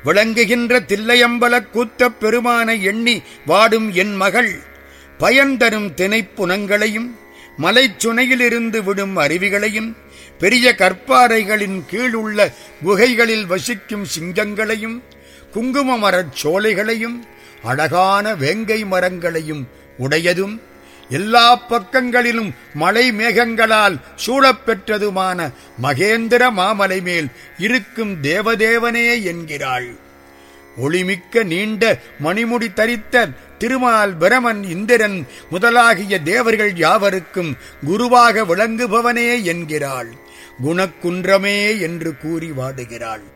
விளங்குகின்ற தில்லையம்பலக் கூத்தப் பெருமானை எண்ணி வாடும் என் மகள் பயன் தரும் திணைப்புனங்களையும் மலைச்சுனையிலிருந்து விடும் அருவிகளையும் பெரிய கற்பாறைகளின் கீழ் உள்ள குகைகளில் வசிக்கும் சிங்கங்களையும் குங்கும மரச் சோலைகளையும் அழகான வேங்கை மரங்களையும் உடையதும் எல்லா பக்கங்களிலும் மலை மேகங்களால் சூழப்பெற்றதுமான மகேந்திர மாமலை மேல் இருக்கும் தேவதேவனே என்கிறாள் ஒளிமிக்க நீண்ட மணிமுடி தரித்த திருமால் பிரமன் இந்திரன் முதலாகிய தேவர்கள் யாவருக்கும் குருவாக விளங்குபவனே என்கிறாள் குணக்குன்றமே என்று கூறி வாடுகிறாள்